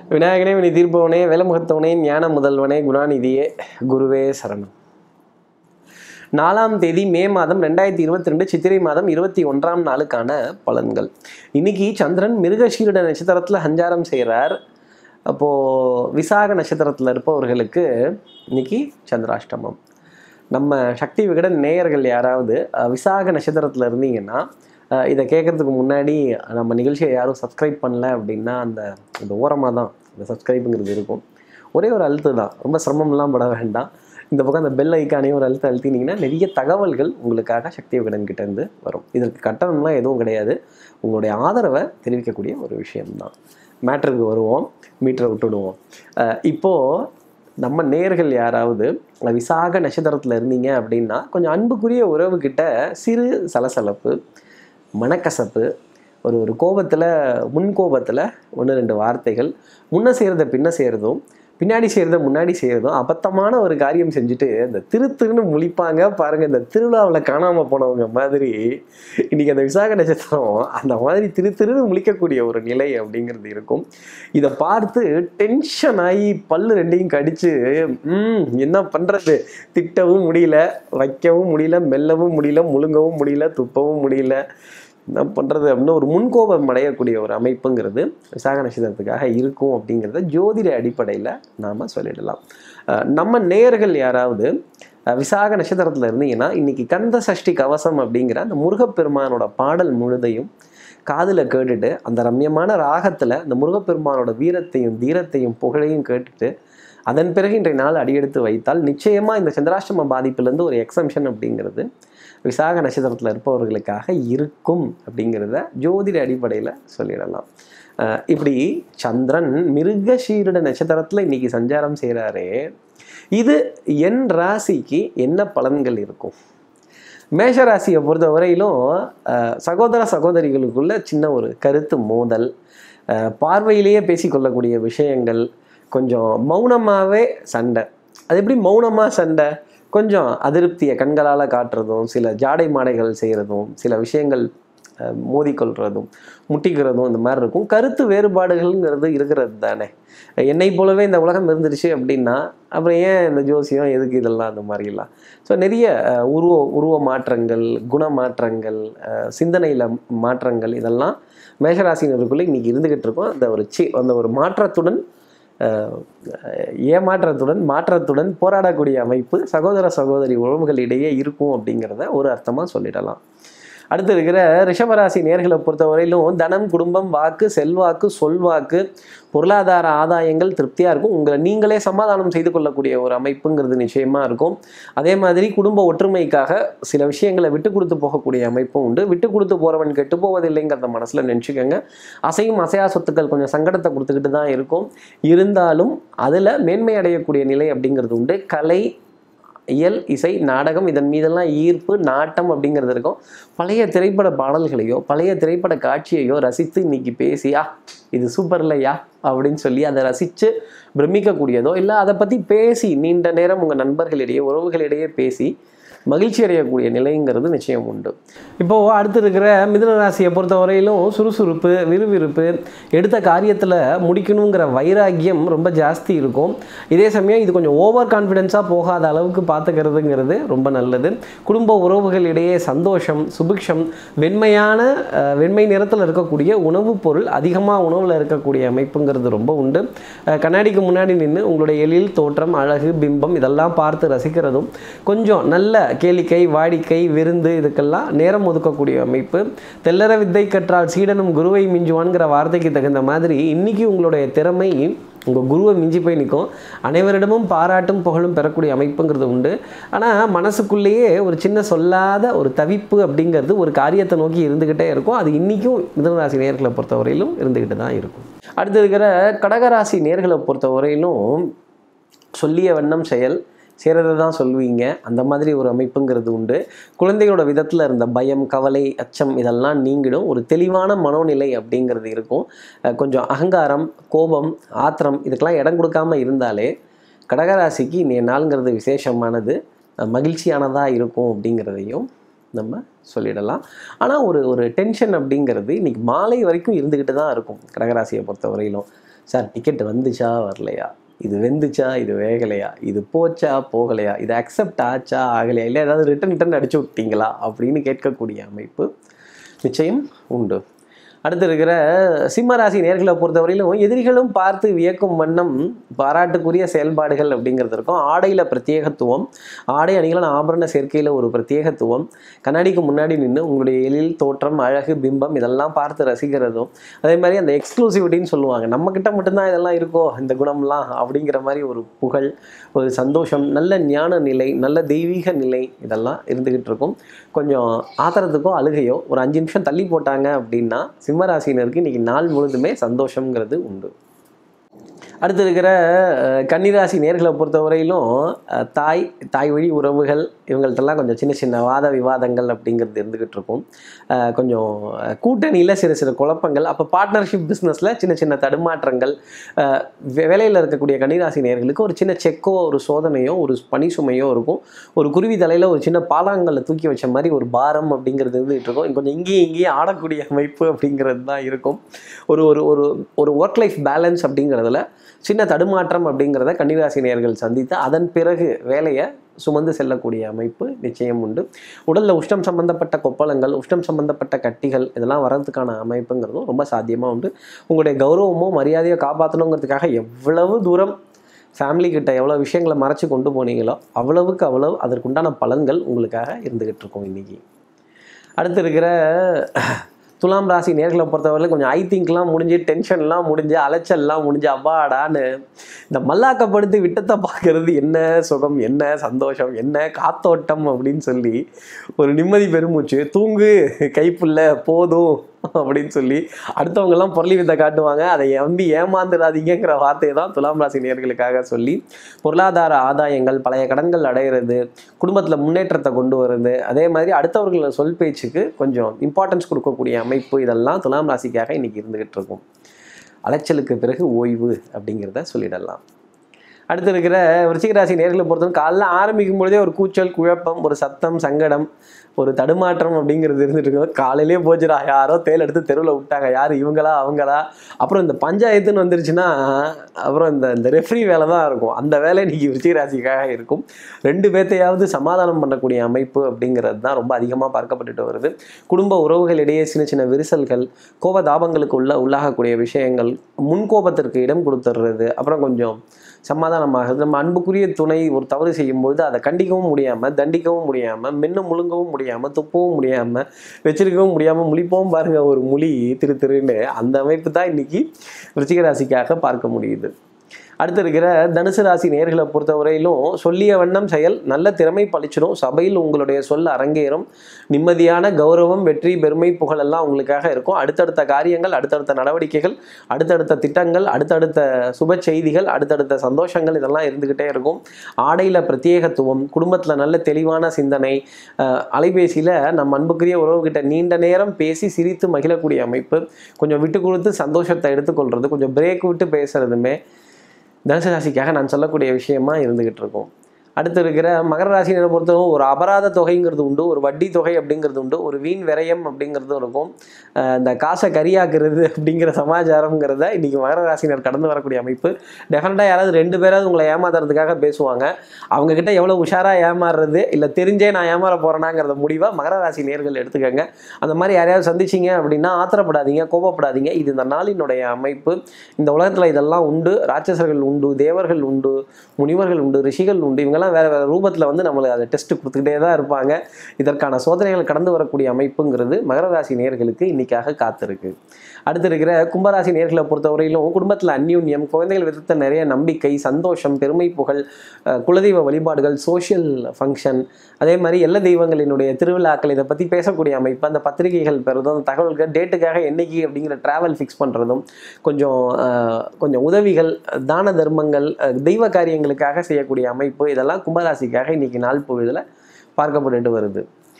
விநாயகனே வினி தீர்ப்பவனே வேலமுகத்தவனே ஞான முதல்வனே குணாநிதியே குருவே சரணம் நாலாம் தேதி மே மாதம் ரெண்டாயிரத்தி இருபத்தி ரெண்டு சித்திரை மாதம் இருபத்தி ஒன்றாம் நாளுக்கான பலன்கள் இன்னைக்கு சந்திரன் மிருகஷீருட நட்சத்திரத்தில் சஞ்சாரம் செய்கிறார் அப்போது விசாக நட்சத்திரத்தில் இருப்பவர்களுக்கு இன்னைக்கு சந்திராஷ்டமம் நம்ம சக்தி விகடன் நேயர்கள் யாராவது அஹ், விசாக நட்சத்திரத்தில் இருந்தீங்கன்னா அஹ், இதை கேட்குறதுக்கு முன்னாடி நம்ம நிகழ்ச்சியை யாரும் சப்ஸ்கிரைப் பண்ணல அப்படின்னா அந்த அந்த ஓரமாக தான் அந்த சப்ஸ்கிரைப்புங்கிறது இருக்கும் ஒரே ஒரு அழுத்து தான் ரொம்ப சிரமம்லாம் பட வேண்டாம் இந்த பக்கம் அந்த பெல் ஐக்கானையும் ஒரு அழுத்து அழுத்தினீங்கன்னா நிறைய தகவல்கள் உங்களுக்காக சக்தி விகடன் கிட்டேருந்து வரும் இதற்கு கட்டணம்லாம் எதுவும் கிடையாது உங்களுடைய ஆதரவை தெரிவிக்கக்கூடிய ஒரு விஷயம்தான் மேட்ருக்கு வருவோம் மீட்டரை விட்டுடுவோம் அஹ், இப்போ நம்ம நேர்கள் யாராவது விசாக நட்சத்திரத்தில் இருந்தீங்க அப்படின்னா கொஞ்சம் அன்புக்குரிய உறவுகிட்ட சிறு சலசலப்பு மனக்கசப்பு ஒரு ஒரு கோபத்தில் முன் கோபத்தில் ஒன்று ரெண்டு வார்த்தைகள் முன்ன செய்கிறத பின்ன செய்கிறதும் பின்னாடி செய்கிறத முன்னாடி செய்கிறதும் அபத்தமான ஒரு காரியம் செஞ்சுட்டு இந்த திரு திருன்னு முழிப்பாங்க பாருங்கள் இந்த திருவிழாவில் காணாமல் போனவங்க மாதிரி இன்றைக்கி அந்த விசாக நட்சத்திரம் அந்த மாதிரி திரு திருன்னு முழிக்கக்கூடிய ஒரு நிலை அப்படிங்கிறது இருக்கும் இதை பார்த்து டென்ஷன் ஆகி பல்லு ரெண்டையும் கடிச்சு ம் என்ன பண்ணுறது திட்டவும் முடியல வைக்கவும் முடியல மெல்லவும் முடியல முழுங்கவும் முடியல துப்பவும் முடியல என்ன பண்ணுறது அப்படின்னு ஒரு முன்கோபம் அடையக்கூடிய ஒரு அமைப்புங்கிறது விசாக நட்சத்திரத்துக்காக இருக்கும் அப்படிங்கிறத ஜோதிட அடிப்படையில் நாம் சொல்லிடலாம் அஹ் நம்ம நேயர்கள் யாராவது அஹ் விசாக நட்சத்திரத்தில் இருந்தீங்கன்னா இன்னைக்கு கந்த சஷ்டி கவசம் அப்படிங்கிற அந்த முருகப்பெருமானோட பாடல் முழுதையும் காதில் கேட்டுட்டு அந்த ரம்யமான ராகத்தில் அந்த முருகப்பெருமானோட வீரத்தையும் தீரத்தையும் புகழையும் கேட்டுட்டு அதன் பிறகு இன்றைய நாள் அடியெடுத்து வைத்தால் நிச்சயமாக இந்த சந்திராஷ்டம பாதிப்புலேருந்து ஒரு எக்ஸம்ஷன் அப்படிங்கிறது விசாக நட்சத்திரத்தில் இருப்பவர்களுக்காக இருக்கும் அப்படிங்கிறத ஜோதிட அடிப்படையில் சொல்லிடலாம் அஹ் இப்படி சந்திரன் மிருகஷீருட நட்சத்திரத்தில் இன்னைக்கு சஞ்சாரம் செய்கிறாரே இது என் ராசிக்கு என்ன பலன்கள் இருக்கும் மேஷ ராசியை பொறுத்த வரையிலும் அஹ், சகோதர சகோதரிகளுக்குள்ள சின்ன ஒரு கருத்து மோதல் அஹ், பார்வையிலேயே பேசிக்கொள்ளக்கூடிய விஷயங்கள் கொஞ்சம் மௌனமாகவே சண்டை அது எப்படி மௌனமாக சண்டை கொஞ்சம் அதிருப்தியை கண்களால் காட்டுறதும் சில ஜாடை மாடைகள் செய்கிறதும் சில விஷயங்கள் அஹ், மோதிக்கொள்றதும் முட்டிக்கிறதும் இந்த மாதிரி இருக்கும் கருத்து வேறுபாடுகள்ங்கிறது இருக்கிறது தானே என்னை போலவே இந்த உலகம் இருந்துருச்சு அப்படின்னா அப்புறம் ஏன் இந்த ஜோசியம் எதுக்கு இதெல்லாம் அந்த மாதிரிலாம் ஸோ நிறைய அஹ், உருவ உருவ மாற்றங்கள் குண மாற்றங்கள் அஹ், சிந்தனையில் மாற்றங்கள் இதெல்லாம் மேஷராசினருக்குள்ளே இன்னைக்கு இருந்துகிட்டு இருக்கோம் அந்த ஒரு சி அந்த ஒரு மாற்றத்துடன் அஹ், ஏமாற்றத்துடன் மாற்றத்துடன் போராடக்கூடிய அமைப்பு சகோதர சகோதரி உறவுகளிடையே இருக்கும் அப்படிங்கிறத ஒரு அர்த்தமாக சொல்லிடலாம் அடுத்து இருக்கிற ரிஷபராசி நேர்களை பொறுத்தவரையிலும் தனம் குடும்பம் வாக்கு செல்வாக்கு சொல்வாக்கு பொருளாதார ஆதாயங்கள் திருப்தியாக இருக்கும் உங்களை நீங்களே சமாதானம் செய்து கொள்ளக்கூடிய ஒரு அமைப்புங்கிறது நிச்சயமாக இருக்கும் அதே மாதிரி குடும்ப ஒற்றுமைக்காக சில விஷயங்களை விட்டு கொடுத்து போகக்கூடிய அமைப்பும் உண்டு விட்டு கொடுத்து போகிறவன் கெட்டு போவதில்லைங்கிறத மனசில் நினச்சிக்கோங்க அசையும் அசையா சொத்துக்கள் கொஞ்சம் சங்கடத்தை கொடுத்துக்கிட்டு தான் இருக்கும் இருந்தாலும் அதில் மேன்மை அடையக்கூடிய நிலை அப்படிங்கிறது உண்டு கலை இயல் இசை நாடகம் இதன் மீதெல்லாம் ஈர்ப்பு நாட்டம் அப்படிங்கிறது இருக்கும் பழைய திரைப்பட பாடல்களையோ பழைய திரைப்பட காட்சியையோ ரசித்து இன்னைக்கு பேசி ஆ இது சூப்பர் இல்லையா அப்படின்னு சொல்லி அதை ரசித்து பிரமிக்கக்கூடியதோ இல்லை அதை பற்றி பேசி நீண்ட நேரம் உங்கள் நண்பர்களிடையே உறவுகளிடையே பேசி மகிழ்ச்சி அடையக்கூடிய நிலைங்கிறது நிச்சயம் உண்டு இப்போது அடுத்து இருக்கிற மிதுன ராசியை பொறுத்தவரையிலும் சுறுசுறுப்பு விறுவிறுப்பு எடுத்த காரியத்தில் முடிக்கணுங்கிற வைராக்கியம் ரொம்ப ஜாஸ்தி இருக்கும் இதே சமயம் இது கொஞ்சம் ஓவர் கான்ஃபிடென்ஸாக போகாத அளவுக்கு பார்த்துக்கிறதுங்கிறது ரொம்ப நல்லது குடும்ப உறவுகளிடையே சந்தோஷம் சுபிக்ஷம் வெண்மையான அஹ், வெண்மை நிறத்தில் இருக்கக்கூடிய உணவுப் பொருள் அதிகமாக உணவில் இருக்கக்கூடிய அமைப்புங்கிறது ரொம்ப உண்டு அஹ், கண்ணாடிக்கு முன்னாடி நின்று உங்களுடைய எழில் தோற்றம் அழகு பிம்பம் இதெல்லாம் பார்த்து ரசிக்கிறதும் கொஞ்சம் நல்ல கேளிக்கை வாடிக்கை விருந்து இதுக்கெல்லாம் நேரம் ஒதுக்கக்கூடிய அமைப்பு தெல்லற வித்தை கற்றால் சீடனும் குருவை மிஞ்சுவான்கிற வார்த்தைக்கு தகுந்த மாதிரி இன்னைக்கு உங்களுடைய திறமை உங்கள் குருவை மிஞ்சி போய் நிற்கும் அனைவரிடமும் பாராட்டும் புகழும் பெறக்கூடிய அமைப்புங்கிறது உண்டு ஆனால் மனசுக்குள்ளேயே ஒரு சின்ன சொல்லாத ஒரு தவிப்பு அப்படிங்கிறது ஒரு காரியத்தை நோக்கி இருந்துக்கிட்டே இருக்கும் அது இன்றைக்கும் மிதனராசி நேர்களை பொறுத்தவரையிலும் இருந்துக்கிட்டு தான் இருக்கும் அடுத்து இருக்கிற கடகராசி நேர்களை பொறுத்தவரையிலும் சொல்லிய வண்ணம் செயல் செய்கிறத தான் சொல்வீங்க அந்த மாதிரி ஒரு அமைப்புங்கிறது உண்டு குழந்தைகளோட விதத்தில் இருந்த பயம் கவலை அச்சம் இதெல்லாம் நீங்கிடும் ஒரு தெளிவான மனோநிலை அப்படிங்கிறது இருக்கும் அஹ் கொஞ்சம் அகங்காரம் கோபம் ஆத்திரம் இதுக்கெல்லாம் இடம் கொடுக்காம இருந்தாலே கடகராசிக்கு இன்றைய நாளுங்கிறது விசேஷமானது அஹ் மகிழ்ச்சியானதாக இருக்கும் அப்படிங்கிறதையும் நம்ம சொல்லிடலாம் ஆனால் ஒரு ஒரு டென்ஷன் அப்படிங்கிறது இன்னைக்கு மாலை வரைக்கும் இருந்துக்கிட்டு தான் இருக்கும் கடகராசியை பொறுத்த வரையிலும் சார் டிக்கெட் வந்துச்சா வரலையா இது வெந்துச்சா இது வேகலையா இது போச்சா போகலையா இது அக்செப்ட் ஆச்சா ஆகலையா இல்லை ஏதாவது ரிட்டன் ரிட்டன் அடிச்சு விட்டீங்களா அப்படின்னு கேட்கக்கூடிய அமைப்பு நிச்சயம் உண்டு அடுத்து இருக்கிற சிம்மராசி நேர்களை பொறுத்தவரையிலும் எதிரிகளும் பார்த்து வியக்கும் வண்ணம் பாராட்டுக்குரிய செயல்பாடுகள் அப்படிங்கிறது இருக்கும் ஆடையில் பிரத்யேகத்துவம் ஆடை அணிகளான ஆபரண சேர்க்கையில் ஒரு பிரத்யேகத்துவம் கண்ணாடிக்கு முன்னாடி நின்று உங்களுடைய எழில் தோற்றம் அழகு பிம்பம் இதெல்லாம் பார்த்து ரசிக்கிறதும் அதே மாதிரி அந்த எக்ஸ்க்ளூசிவிட்டின்னு சொல்லுவாங்க நம்மக்கிட்ட மட்டும்தான் இதெல்லாம் இருக்கோ இந்த குணம்லாம் அப்படிங்கிற மாதிரி ஒரு புகழ் ஒரு சந்தோஷம் நல்ல ஞான நிலை நல்ல தெய்வீக நிலை இதெல்லாம் இருந்துக்கிட்டு இருக்கும் கொஞ்சம் ஆத்திரத்துக்கோ அழுகையோ ஒரு அஞ்சு நிமிஷம் தள்ளி போட்டாங்க அப்படின்னா சிம்மராசினருக்கு இன்னைக்கு நாள் முழுதுமே சந்தோஷங்கிறது உண்டு அடுத்து இருக்கிற அஹ், கன்னிராசி நேர்களை பொறுத்தவரையிலும் அஹ், தாய் தாய் வழி உறவுகள் இவங்கள்ட்டெல்லாம் கொஞ்சம் சின்ன சின்ன வாத விவாதங்கள் அப்படிங்கிறது இருந்துக்கிட்டு இருக்கும் அஹ், கொஞ்சம் அஹ், கூட்டணியில் சில சில குழப்பங்கள் அப்போ பார்ட்னர்ஷிப் பிஸ்னஸில் சின்ன சின்ன தடுமாற்றங்கள் அஹ், வே- வேலையில் இருக்கக்கூடிய கன்னிராசி நேர்களுக்கு ஒரு சின்ன செக்கோ ஒரு சோதனையோ ஒரு பனி சுமையோ இருக்கும் ஒரு குருவி தலையில் ஒரு சின்ன பாலாங்கல்ல தூக்கி வச்ச மாதிரி ஒரு பாரம் அப்படிங்கிறது இருந்துகிட்டு இருக்கும் கொஞ்சம் இங்கேயும் இங்கேயும் ஆடக்கூடிய அமைப்பு அப்படிங்கிறது தான் இருக்கும் ஒரு ஒரு ஒரு ஒரு ஒர்க் லைஃப் பேலன்ஸ் அப்படிங்கிறதுல சின்ன தடுமாற்றம் அப்படிங்கிறத கன்னிராசி நேயர்கள் சந்தித்து அதன் பிறகு வேலையை சுமந்து செல்லக்கூடிய அமைப்பு நிச்சயம் உண்டு உடலில் உஷ்ணம் சம்பந்தப்பட்ட கொப்பளங்கள் உஷ்ணம் சம்பந்தப்பட்ட கட்டிகள் இதெல்லாம் வர்றதுக்கான அமைப்புங்கிறதும் ரொம்ப சாத்தியமாக உண்டு உங்களுடைய கௌரவமோ மரியாதையோ காப்பாற்றணுங்கிறதுக்காக எவ்வளவு தூரம் ஃபேமிலி கிட்ட எவ்வளோ விஷயங்களை மறைச்சு கொண்டு போனீங்களோ அவ்வளவுக்கு அவ்வளவு அதற்குண்டான பலன்கள் உங்களுக்காக இருந்துகிட்டு இருக்கும் இன்னைக்கு அடுத்து இருக்கிற துலாம் ராசி நேர்களை பொறுத்தவரையிலும் கொஞ்சம் ஐ திங்க்லாம் முடிஞ்சு டென்ஷன்லாம் முடிஞ்சு அலைச்சல்லாம் முடிஞ்சு அப்பாடான்னு இந்த மல்லாக்கப்படுத்தி விட்டத்தை பார்க்கறது என்ன சுகம் என்ன சந்தோஷம் என்ன காத்தோட்டம் அப்படின்னு சொல்லி ஒரு நிம்மதி பெருமூச்சு தூங்கு கைப்புள்ள போதும் அப்படின்னு சொல்லி அடுத்தவங்கெல்லாம் பொருளி வித்தை காட்டுவாங்க அதை நம்பி ஏமாந்துடாதீங்கிற வார்த்தையை தான் துலாம் ராசி நேர்களுக்காக சொல்லி பொருளாதார ஆதாயங்கள் பழைய கடன்கள் அடையிறது குடும்பத்தில் முன்னேற்றத்தை கொண்டு வருது அதே மாதிரி அடுத்தவர்களோட சொல் பேச்சுக்கு கொஞ்சம் இம்பார்ட்டன்ஸ் கொடுக்கக்கூடிய அமைப்பு இதெல்லாம் துலாம் ராசிக்காக இன்னைக்கு இருந்துகிட்டு இருக்கும் அலைச்சலுக்கு பிறகு ஓய்வு அப்படிங்கிறத சொல்லிடலாம் அடுத்து இருக்கிற விருச்சிக ராசி நேர்களை பொறுத்தவரை காலைல ஆரம்பிக்கும் பொழுதே ஒரு கூச்சல் குழப்பம் ஒரு சத்தம் சங்கடம் ஒரு தடுமாற்றம் அப்படிங்கிறது இருந்துட்டு இருக்கும் காலையிலே போச்சுடா யாரோ தேல் எடுத்து தெருவில் விட்டாங்க யார் இவங்களா அவங்களா அப்புறம் இந்த பஞ்சாயத்துன்னு வந்துருச்சுன்னா அப்புறம் இந்த இந்த ரெஃப்ரி வேலை தான் இருக்கும் அந்த வேலை இன்னைக்கு விருச்சிக ராசிக்காக இருக்கும் ரெண்டு பேர்த்தையாவது சமாதானம் பண்ணக்கூடிய அமைப்பு அப்படிங்கிறது தான் ரொம்ப அதிகமாக பார்க்கப்பட்டுட்டு வருது குடும்ப உறவுகளிடையே சின்ன சின்ன விரிசல்கள் கோபதாபங்களுக்கு உள்ள உள்ளாகக்கூடிய விஷயங்கள் முன்கோபத்திற்கு இடம் கொடுத்துடுறது அப்புறம் கொஞ்சம் சமாதானமாகுது நம்ம அன்புக்குரிய துணை ஒரு தவறு செய்யும்போது அதை கண்டிக்கவும் முடியாமல் தண்டிக்கவும் முடியாமல் மென்னு முழுங்கவும் முடியாமல் துப்பவும் முடியாமல் வச்சிருக்கவும் முடியாமல் முழிப்பவும் பாருங்க ஒரு மொழி திரு திருன்னு அந்த அமைப்பு தான் இன்னைக்கு விருச்சிக ராசிக்காக பார்க்க முடியுது அடுத்து இருக்கிற தனுசு ராசி நேர்களை பொறுத்தவரையிலும் சொல்லிய வண்ணம் செயல் நல்ல திறமை பளிச்சிடும் சபையில் உங்களுடைய சொல் அரங்கேறும் நிம்மதியான கௌரவம் வெற்றி பெருமை புகழ் எல்லாம் உங்களுக்காக இருக்கும் அடுத்தடுத்த காரியங்கள் அடுத்தடுத்த நடவடிக்கைகள் அடுத்தடுத்த திட்டங்கள் அடுத்தடுத்த சுப செய்திகள் அடுத்தடுத்த சந்தோஷங்கள் இதெல்லாம் இருந்துக்கிட்டே இருக்கும் ஆடையில் பிரத்யேகத்துவம் குடும்பத்தில் நல்ல தெளிவான சிந்தனை அஹ், அலைபேசியில் நம்ம அன்புக்குரிய உறவுகிட்ட நீண்ட நேரம் பேசி சிரித்து மகிழக்கூடிய அமைப்பு கொஞ்சம் விட்டு கொடுத்து சந்தோஷத்தை எடுத்துக்கொள்றது கொஞ்சம் பிரேக் விட்டு பேசுறதுமே தனுசு ராசிக்காக நான் சொல்லக்கூடிய விஷயமா இருந்துகிட்டு இருக்கும் அடுத்து இருக்கிற மகர ராசினரை பொறுத்தவரை ஒரு அபராத தொகைங்கிறது உண்டு ஒரு வட்டி தொகை அப்படிங்கிறது உண்டு ஒரு வீண் விரயம் அப்படிங்கிறதும் இருக்கும் அஹ் இந்த காசை கரியாக்குறது அப்படிங்கிற சமாச்சாரங்கிறத இன்னைக்கு மகர ராசினர் கடந்து வரக்கூடிய அமைப்பு டெஃபினட்டாக யாராவது ரெண்டு பேராவது உங்களை ஏமாத்துறதுக்காக பேசுவாங்க அவங்க கிட்ட எவ்வளோ உஷாராக ஏமாறுறது இல்லை தெரிஞ்சே நான் ஏமாற போறேனாங்கிறத முடிவாக மகர ராசி நேர்கள் எடுத்துக்கோங்க அந்த மாதிரி யாரையாவது சந்திச்சிங்க அப்படின்னா ஆத்திரப்படாதீங்க கோபப்படாதீங்க இது இந்த நாளினுடைய அமைப்பு இந்த உலகத்தில் இதெல்லாம் உண்டு ராட்சசர்கள் உண்டு தேவர்கள் உண்டு முனிவர்கள் உண்டு ரிஷிகள் உண்டு இவங்கெல்லாம் வேற வேற ரூபத்தில் வந்து நம்மளுக்கு அதை டெஸ்ட் கொடுத்துக்கிட்டே தான் இருப்பாங்க இதற்கான சோதனைகள் கடந்து வரக்கூடிய அமைப்புங்கிறது மகர ராசி நேர்களுக்கு இன்னைக்காக காத்திருக்கு அடுத்து இருக்கிற கும்பராசி நேர்களை பொறுத்தவரையிலும் குடும்பத்தில் அந்யூன்யம் குழந்தைகள் விதத்தில் நிறைய நம்பிக்கை சந்தோஷம் பெருமை புகழ் அஹ், குலதெய்வ வழிபாடுகள் சோஷியல் ஃபங்க்ஷன் அதே மாதிரி எல்லா தெய்வங்களினுடைய திருவிழாக்கள் இதை பற்றி பேசக்கூடிய அமைப்பு அந்த பத்திரிகைகள் பெறுறதும் அந்த தகவல்கள் டேட்டுக்காக என்னைக்கு அப்படிங்கிற டிராவல் ஃபிக்ஸ் பண்ணுறதும் கொஞ்சம் அஹ், கொஞ்சம் உதவிகள் தான தர்மங்கள் அஹ், தெய்வ காரியங்களுக்காக செய்யக்கூடிய அமைப்பு இதெல்லாம் கும்பராசிக்காக இன்னைக்கு நாள் பொழுதில் பார்க்கப்பட்டுட்டு வருது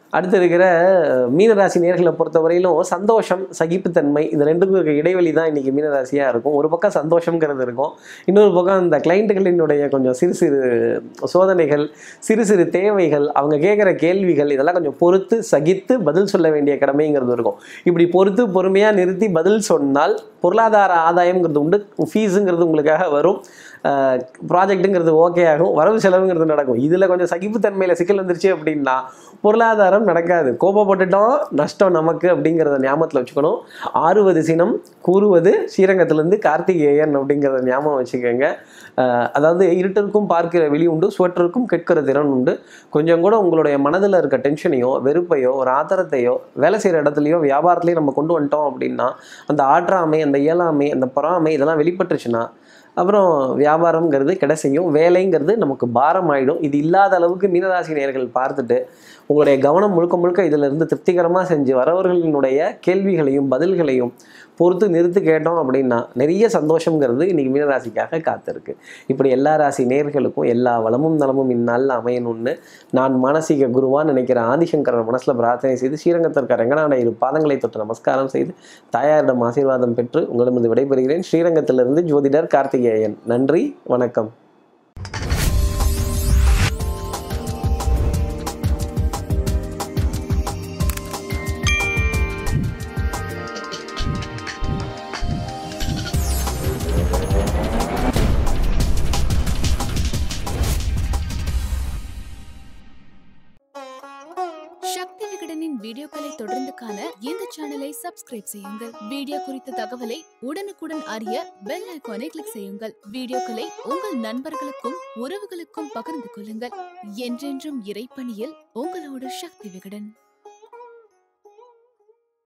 அடுத்து இருக்கிற மீனராசி நேர்களை பொறுத்தவரையிலும் சந்தோஷம் சகிப்புத்தன்மை இந்த ரெண்டுக்கும் இருக்க இடைவெளி தான் இன்னைக்கு மீனராசியாக இருக்கும் ஒரு பக்கம் சந்தோஷங்கிறது இருக்கும் இன்னொரு பக்கம் இந்த கிளைண்ட்டுகளினுடைய கொஞ்சம் சிறு சிறு சோதனைகள் சிறு சிறு தேவைகள் அவங்க கேட்குற கேள்விகள் இதெல்லாம் கொஞ்சம் பொறுத்து சகித்து பதில் சொல்ல வேண்டிய கடமைங்கிறது இருக்கும் இப்படி பொறுத்து பொறுமையாக நிறுத்தி பதில் சொன்னால் பொருளாதார ஆதாயம்ங்கிறது உண்டு ஃபீஸுங்கிறது உங்களுக்காக வரும் ப்ராஜெக்ட்டுங்கிறது ஓகே ஆகும் வரவு செலவுங்கிறது நடக்கும் இதில் கொஞ்சம் சகிப்புத்தன்மையில் சிக்கல் வந்துருச்சு அப்படின்னா பொருளாதாரம் நடக்காது கோபப்பட்டுட்டோம் நஷ்டம் நமக்கு அப்படிங்கிறத ஞாபகத்தில் வச்சுக்கணும் ஆறுவது சினம் கூறுவது ஸ்ரீரங்கத்திலேருந்து கார்த்திகேயன் அப்படிங்கிறத ஞாபகம் வச்சுக்கோங்க அஹ் அதாவது இருட்டிற்கும் பார்க்கிற வெளி உண்டு சுவற்றிற்கும் கேட்கிற திறன் உண்டு கொஞ்சம் கூட உங்களுடைய மனதில் இருக்க டென்ஷனையோ வெறுப்பையோ ஒரு ஆத்திரத்தையோ வேலை செய்கிற இடத்துலையோ வியாபாரத்துலையோ நம்ம கொண்டு வந்துட்டோம் அப்படின்னா அந்த ஆற்றாமை அந்த இயலாமை அந்த பொறாமை இதெல்லாம் வெளிப்பட்டுச்சுன்னா அப்புறம் வியாபாரம்ங்கிறது கிடை செய்யும் வேலைங்கிறது நமக்கு பாரம் ஆயிடும் இது இல்லாத அளவுக்கு மீனராசி நேயர்கள் பார்த்துட்டு உங்களுடைய கவனம் முழுக்க முழுக்க இதில் இருந்து திருப்திகரமாக செஞ்சு வரவர்களினுடைய கேள்விகளையும் பதில்களையும் பொறுத்து நிறுத்து கேட்டோம் அப்படின்னா நிறைய சந்தோஷங்கிறது இன்னைக்கு மீனராசிக்காக காத்திருக்கு இப்படி எல்லா ராசி நேர்களுக்கும் எல்லா வளமும் நலமும் இந்நாளில் அமையணும்னு நான் மானசீக குருவான்னு நினைக்கிற ஆதிசங்கரர் மனசில் பிரார்த்தனை செய்து ஸ்ரீரங்கத்திற்கு ரங்கநாத இரு பாதங்களை தொட்டு நமஸ்காரம் செய்து தாயாரிடம் ஆசீர்வாதம் பெற்று உங்களிடமிருந்து விடைபெறுகிறேன் ஸ்ரீரங்கத்திலிருந்து ஜோதிடர் கார்த்திகேயன் நன்றி வணக்கம் சக்தி விகடனின் வீடியோக்களை தொடர்ந்து காண இந்த சேனலை சப்ஸ்கிரைப் செய்யுங்கள் வீடியோ குறித்த தகவலை உடனுக்குடன் அறிய பெல் ஐகானை கிளிக் செய்யுங்கள் வீடியோக்களை உங்கள் நண்பர்களுக்கும் உறவுகளுக்கும் பகிர்ந்து கொள்ளுங்கள் என்றென்றும் இறைப்பணியில் உங்களோட சக்தி விகடன்